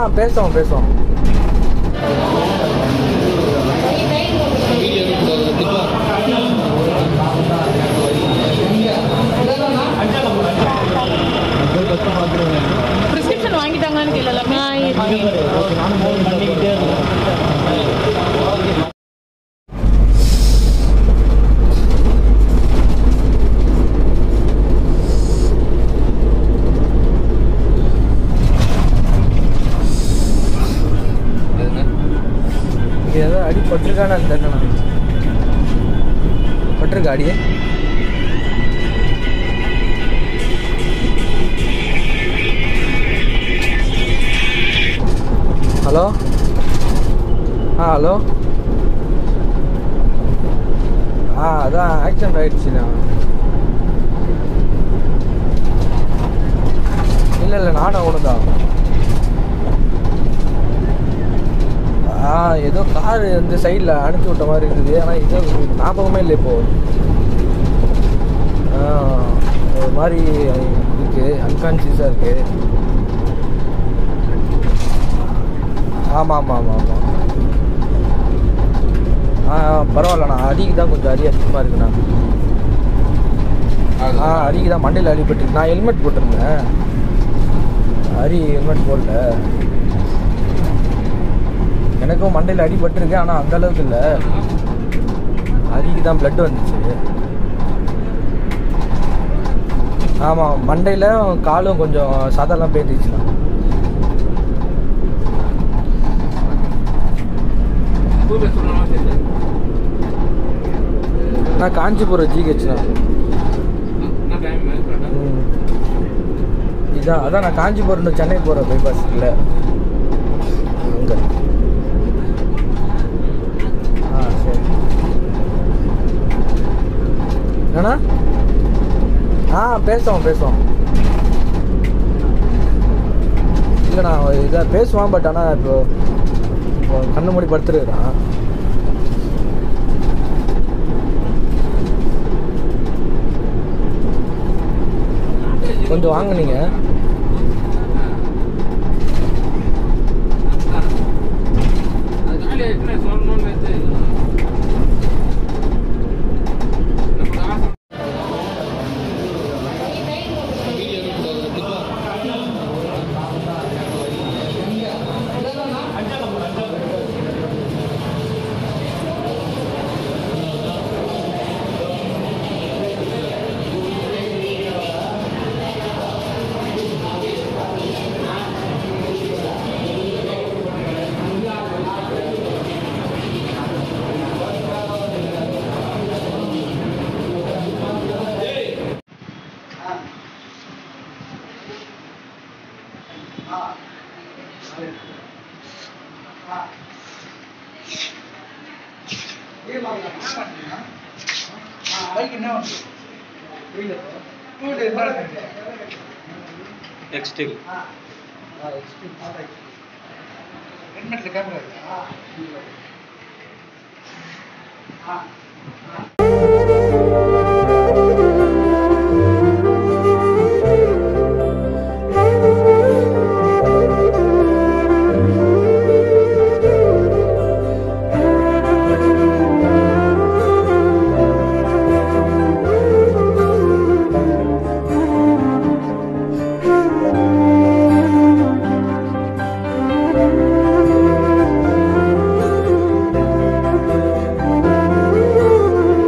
பேசுவோம் பேசுவோம் பிரிஸ்கிரிப்ஷன் வாங்கிட்டாங்களான்னு கேள்வி இங்கே ஏதோ அடி பட்டிருக்கானு தெரியல பட்டிருக்கா அடி ஹலோ ஆ ஹலோ ஆ அதான் ஆக்சிடென்ட் ஆயிடுச்சுண்ணா இல்லை இல்லை நானும் அவனுதான் ஆ ஏதோ கார் இந்த சைடில் அனுப்பி விட்ட மாதிரி இருக்குது ஆனால் இதோ ஞாபகமே இல்லை இப்போ ஆ, ஒரு மாதிரி இருக்கு அன்கான்சியஸாக இருக்கு ஆமாம் ஆமாம் ஆமாம் ஆமாம் ஆ பரவாயில்லண்ணா அடிக்கு தான் கொஞ்சம் அடி அதிகமாக இருக்குண்ணா ஆ அடிக்கு தான் மண்டையில் அடிபட்டுருக்கு நான் ஹெல்மெட் போட்டிருந்தேன் அரி ஹெல்மெட் போடல எனக்கும் மண்டையில் அடிபட்டிருக்கு ஆனால் அந்த அளவுக்கு இல்லை அரிக்கு தான் blood வந்துச்சு ஆமாம் மண்டையில் காலும் கொஞ்சம் சதெல்லாம் பேந்துச்சுண்ணா நான் காஞ்சிபுரம் ஜிஹெச்ண்ணா ம். இதான் அதான் நான் காஞ்சிபுரம் to சென்னை போகிற பைபாஸ் இல்லை அங்கே ஆ சரி என்னண்ணா ஆ பேசுவோம் பேசுவோம் இல்லைண்ணா இதை பேசுவான் பட் ஆனால் இப்போ இப்போ கண்ணு மூடி படுத்துருக்குறான் கொஞ்சம் வாங்க நீங்கள் எக்ஸ்டில் ஆ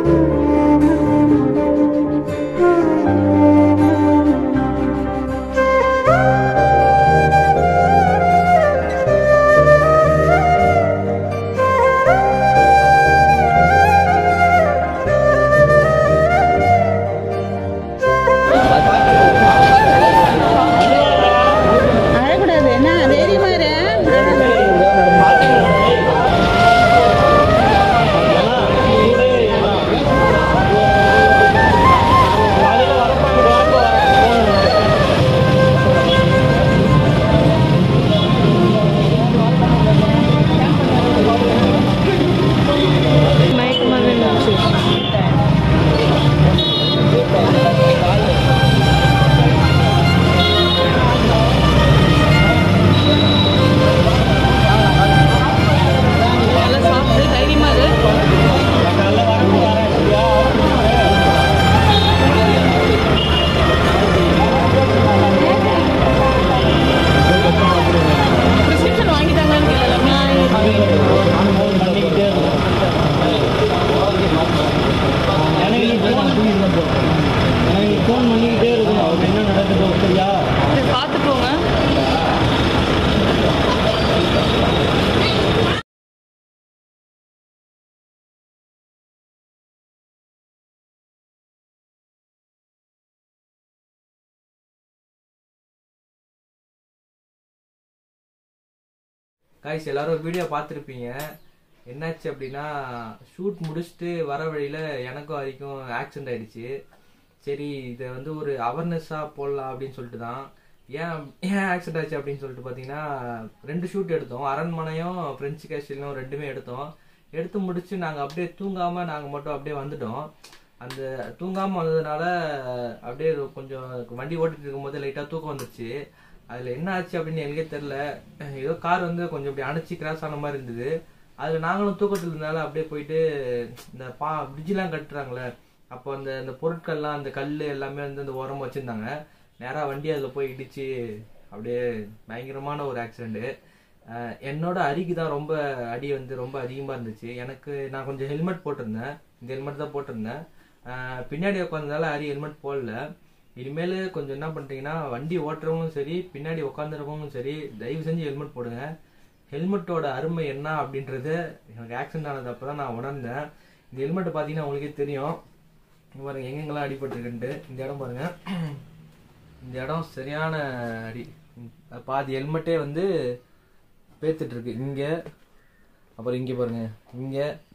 காய்ஸ் எல்லாரும் வீடியோ பார்த்துருப்பீங்க என்னாச்சு அப்படின்னா ஷூட் முடிச்சுட்டு வர வழியில எனக்கும் ஹரிக்கும் ஆக்சிடென்ட் ஆயிடுச்சு சரி இதை வந்து ஒரு அவேர்னஸாக போடலாம் அப்படின்னு சொல்லிட்டு தான் ஏன் ஏன் ஆக்சிடென்ட் ஆச்சு அப்படின்னு சொல்லிட்டு பார்த்தீங்கன்னா ரெண்டு ஷூட் எடுத்தோம் அரண்மனையும் ஃப்ரெஞ்சு கேஸ்டிலும் ரெண்டுமே எடுத்தோம் எடுத்து முடிச்சு நாங்கள் அப்படியே தூங்காம நாங்கள் மட்டும் அப்படியே வந்துட்டோம் அந்த தூங்காம வந்ததுனால அப்படியே கொஞ்சம் வண்டி ஓட்டிட்டு இருக்கும்போது லைட்டாக தூக்கம் வந்துருச்சு அதில் என்ன ஆச்சு அப்படின்னு எனக்கே தெரில ஏதோ கார் வந்து கொஞ்சம் இப்படி அணைச்சி கிராஸ் ஆன மாதிரி இருந்தது அதில் நாங்களும் தூக்கத்தில் இருந்தாலும் அப்படியே போயிட்டு இந்த பா பிரிட்ஜெலாம் கட்டுறாங்களே அப்போ அந்த அந்த பொருட்கள்லாம் அந்த கல் எல்லாமே வந்து அந்த ஓரமாக வச்சுருந்தாங்க நேராக வண்டி அதில் போய் இடிச்சு அப்படியே பயங்கரமான ஒரு ஆக்சிடென்ட்டு என்னோட அரிக்கு தான் ரொம்ப அடி வந்து ரொம்ப அதிகமாக இருந்துச்சு எனக்கு நான் கொஞ்சம் ஹெல்மெட் போட்டிருந்தேன் இந்த ஹெல்மெட் தான் போட்டிருந்தேன் அஹ் பின்னாடி உட்காந்ததால அரி ஹெல்மெட் போடல இனிமேல் கொஞ்சம் என்ன பண்ணுறீங்கன்னா வண்டி ஓட்டுறவங்களும் சரி பின்னாடி உட்காந்துருக்கவங்களும் சரி தயவு செஞ்சு ஹெல்மெட் போடுங்க ஹெல்மெட்டோட அருமை என்ன அப்படின்றது எனக்கு ஆக்சிடென்ட் ஆனது அப்போ தான் நான் உணர்ந்தேன் இந்த ஹெல்மெட் பார்த்தீங்கன்னா உங்களுக்கே தெரியும் இங்க பாருங்க எங்கெங்கெல்லாம் அடிபட்டிருக்குன்ட்டு இந்த இடம் பாருங்க இந்த இடம் சரியான அடி ம், பாதி ஹெல்மெட்டே வந்து பேத்துட்டு இருக்கு இங்க அப்புறம் இங்க பாருங்க இங்க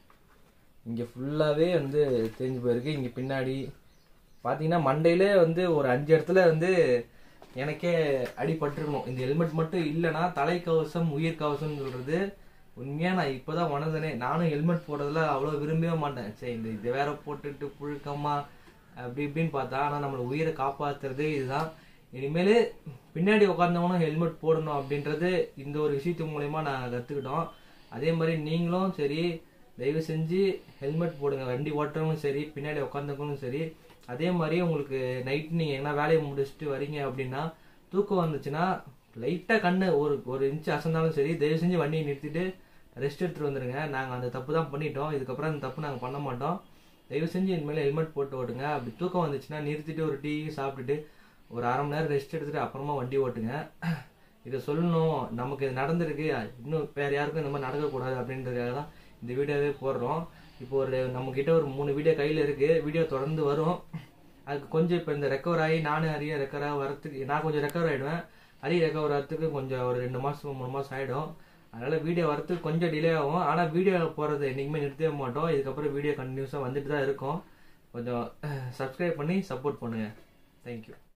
இங்க ஃபுல்லாவே வந்து தேஞ்சு போயிருக்கு இங்க பின்னாடி பாத்தீங்கன்னா மண்டையிலே வந்து ஒரு அஞ்சு இடத்துல வந்து எனக்கே அடிபட்டிருக்கணும் இந்த ஹெல்மெட் மட்டும் இல்லைன்னா தலைக்கவசம் உயிர் கவசம் சொல்றது உண்மையா நான் இப்பதான் உணர்ந்தனே நானும் ஹெல்மெட் போடுறதுல அவ்வளோ விரும்பவே மாட்டேன் சரி இந்த இது வேற போட்டுட்டு புழுக்கமா அப்படி இப்படின்னு பார்த்தா ஆனா நம்மள உயிரை காப்பாத்துறது இதுதான் இனிமேல் பின்னாடி உட்காந்தவனும் ஹெல்மெட் போடணும் அப்படின்றது இந்த ஒரு விஷயத்து மூலயமா நான் கத்துக்கிட்டோம் அதே மாதிரி நீங்களும் சரி தயவு செஞ்சு ஹெல்மெட் போடுங்க வண்டி ஓட்டுறவங்களும் சரி பின்னாடி உட்காந்தவங்களும் சரி அதே மாதிரி உங்களுக்கு நைட் நீங்க என்ன வேலையை முடிச்சுட்டு வரீங்க அப்படின்னா தூக்கம் வந்துச்சுன்னா லைட்டா கண்ணு ஒரு ஒரு இன்ச்சு அசந்தாலும் சரி தயவு செஞ்சு வண்டியை நிறுத்திட்டு ரெஸ்ட் எடுத்துட்டு வந்துருங்க நாங்க அந்த தப்பு தான் பண்ணிட்டோம் இதுக்கப்புறம் அந்த தப்பு நாங்க பண்ண மாட்டோம் தயவு செஞ்சு இனிமேல் ஹெல்மெட் போட்டு ஓட்டுங்க அப்படி தூக்கம் வந்துச்சுன்னா நிறுத்திட்டு ஒரு டீ சாப்பிட்டுட்டு ஒரு அரை மணி நேரம் ரெஸ்ட் எடுத்துட்டு அப்புறமா வண்டி ஓட்டுங்க இதை சொல்லணும் நமக்கு இது நடந்திருக்கு இன்னும் வேற யாருக்கும் இந்த மாதிரி நடக்கக்கூடாது அப்படின்றதுக்காக தான் இந்த வீடியோவே போடுறோம் இப்போ ஒரு நம்ம கிட்ட ஒரு மூணு வீடியோ கையில இருக்கு வீடியோ தொடர்ந்து வரும் அதுக்கு கொஞ்சம் இப்போ இந்த ரெக்கவர் ஆகி நானும் ஹரிய ரெக்கவர் ஆக வரத்துக்கு நான் கொஞ்சம் ரெக்கவர் ஆயிடுவேன் ஹரி ரெக்கவர் ஆகிறதுக்கு கொஞ்சம் ஒரு ரெண்டு மாசம் மூணு மாசம் ஆயிடும் அதனால வீடியோ வரத்துக்கு கொஞ்சம் டிலே ஆகும் ஆனா வீடியோ போறது என்னைக்குமே நிறுத்தவே மாட்டோம் இதுக்கப்புறம் வீடியோ கண்டினியூஸா வந்துட்டு தான் இருக்கும் கொஞ்சம் சப்ஸ்கிரைப் பண்ணி சப்போர்ட் பண்ணுங்க தேங்க்யூ